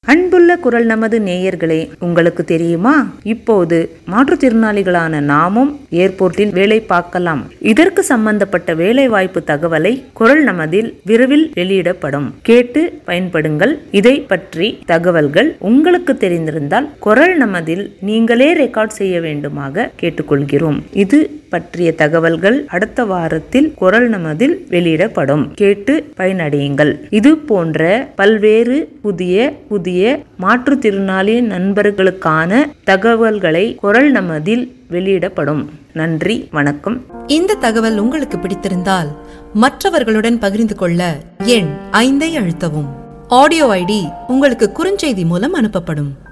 அன்புள்ள குரல் நமது நேயர்களே உங்களுக்கு தெரியுமா இப்போது மாற்றுத்திறனாளிகளான நாமும் ஏர்போர்ட்டில் வேலை பார்க்கலாம் இதற்கு சம்பந்தப்பட்ட வேலை வாய்ப்பு தகவலை குரல் நமதில் விரைவில் வெளியிடப்படும் கேட்டு பயன்படுங்கள் இதை பற்றி தகவல்கள் உங்களுக்கு தெரிந்திருந்தால் குரல் நமதில் நீங்களே ரெக்கார்ட் செய்ய வேண்டுமாக கேட்டுக்கொள்கிறோம் இது பற்றிய தகவல்கள் அடுத்த வாரத்தில் குரல் நமதில் வெளியிடப்படும் கேட்டு பயனடையுங்கள் இது போன்ற பல்வேறு புதிய புதிய மாற்றுத்திறனாளி நண்பர்களுக்கான தகவல்களை குரல் நமதில் வெளியிடப்படும் நன்றி வணக்கம் இந்த தகவல் உங்களுக்கு பிடித்திருந்தால் மற்றவர்களுடன் பகிர்ந்து கொள்ள எண் ஐந்தை அழுத்தவும் ஆடியோ ஐடி உங்களுக்கு குறுஞ்செய்தி மூலம் அனுப்பப்படும்